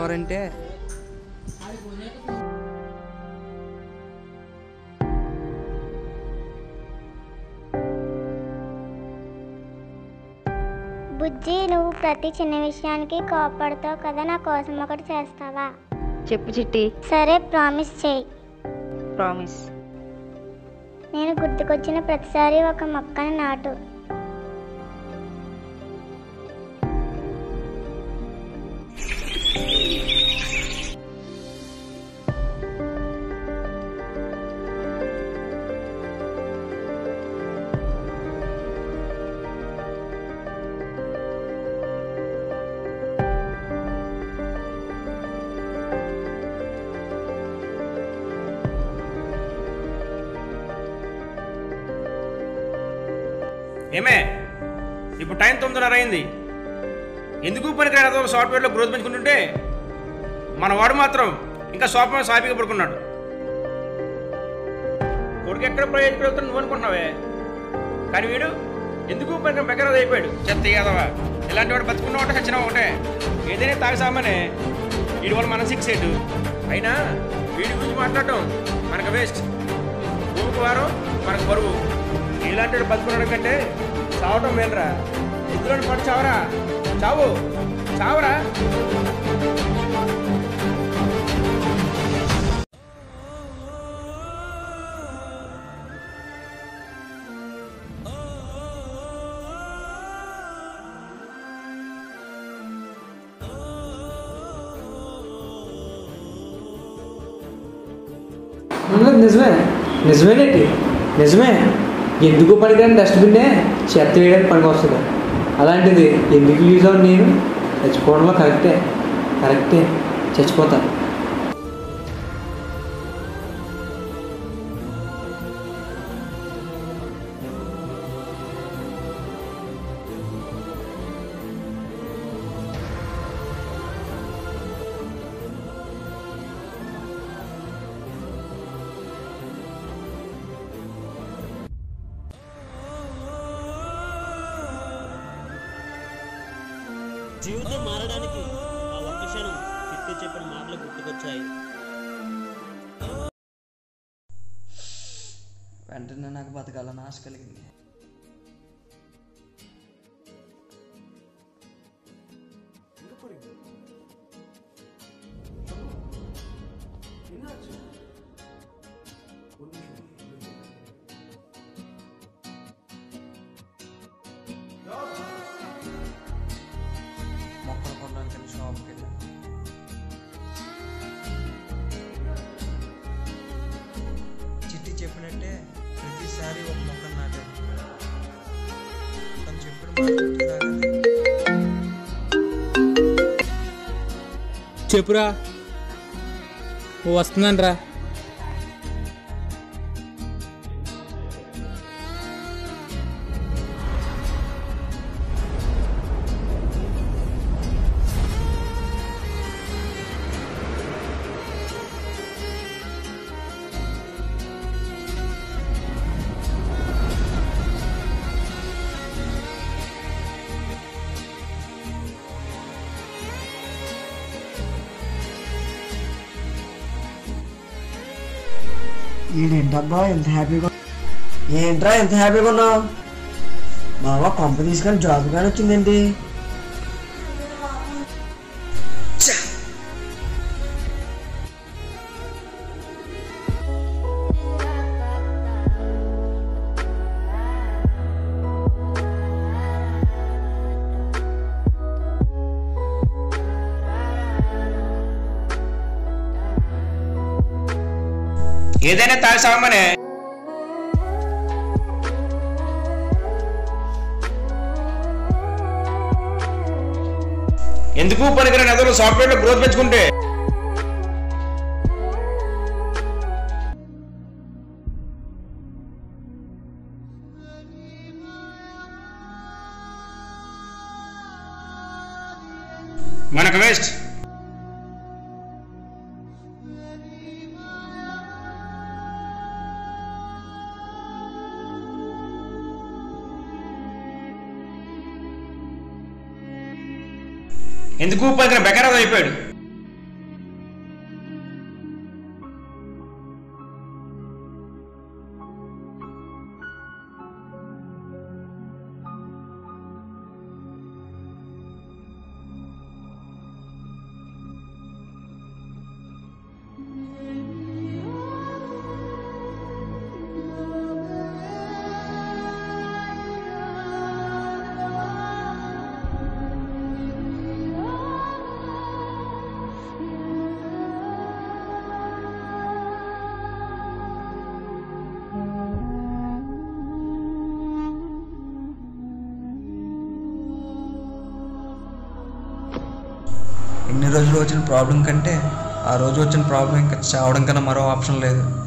ఎవరంటే బుజ్జి నువ్వు ప్రతి చిన్న విషయానికి కోపడతావు కదా నా కోసం ఒకటి చేస్తావా చెప్పు చిట్టి సరే ప్రామిస్ చేయి ప్రామిస్ నేను గుర్తుకొచ్చిన ప్రతిసారి ఒక మొక్కను నాటు ఏమే ఇప్పుడు టైం తొమ్మిదిన్నర అయింది ఎందుకు పనికిరాని సాఫ్ట్వేర్లో గ్రోత్ పెంచుకుంటుంటే మన వాడు మాత్రం ఇంకా షాప్ మీద సాఫీగా పడుకున్నాడు కొడుకు ఎక్కడ ప్రయోజనం వెళ్తాడు నువ్వు అనుకుంటున్నావే కానీ వీడు ఎందుకు పనికి బెకరాదు అయిపోయాడు చెత్త యాదవా ఇలాంటి వాడు బతుకున్న ఒకటే చచ్చిన ఒకటే ఏదైనా తాగి సామానే వీడి వల్ల మన సిక్స్ ఎయిట్ అయినా వీడి గురించి మాట్లాడటం మనకు వేస్ట్ భూమికి వారం మనకు బరువు ఇలాంటి వాడు బతుకున్నాడు కంటే చావటం మేలురా ఇందులో పడి చావరా చావు చావరా ఉన్నది నిజమే నిజమేనేంటి నిజమే ఎందుకు పనికిరాని డస్ట్బిన్నే చెత్త వేయడానికి పనికి వస్తుంది అలాంటిది ఎందుకు యూజ్ అవ్వను నేను చచ్చిపోవడంలో కరెక్టే కరెక్టే చచ్చిపోతా జీవితం మారడానికి ఆ ఒక్క క్షణం చిట్టి చెప్పిన మాటలు గుర్తుకొచ్చాయి వెంటనే నాకు బతకాలని ఆశ కలిగింది మొక్కలు కొనడానికి షాప్కి వెళ్ళాను చిట్టి చెప్పినట్టే ప్రతిసారి ఒక మొక్క నాటాను తను చెప్పిన మాట గుర్తుకు రాగానే చెప్పురా వస్తున్నాను రా ఏంటబ్బా ఎంత హ్యాపీగా ఏంట్రా ఎంత హ్యాపీగా ఉన్నావు బావా కొంప తీసుకొని జాబ్ కానీ వచ్చిందేంటి ఏదైనా తాగి సామానే ఎందుకు పనికిరాని ఎదలు సాఫ్ట్వేర్లో గ్రోత్ పెంచుకుంటే మనకు వేస్ట్ ఎందుకు పలికిన బెకరాదు అయిపోయాడు ఇన్ని రోజులు వచ్చిన ప్రాబ్లం కంటే ఆ రోజు వచ్చిన ప్రాబ్లం ఇంకా చావడం కన్నా మరో ఆప్షన్ లేదు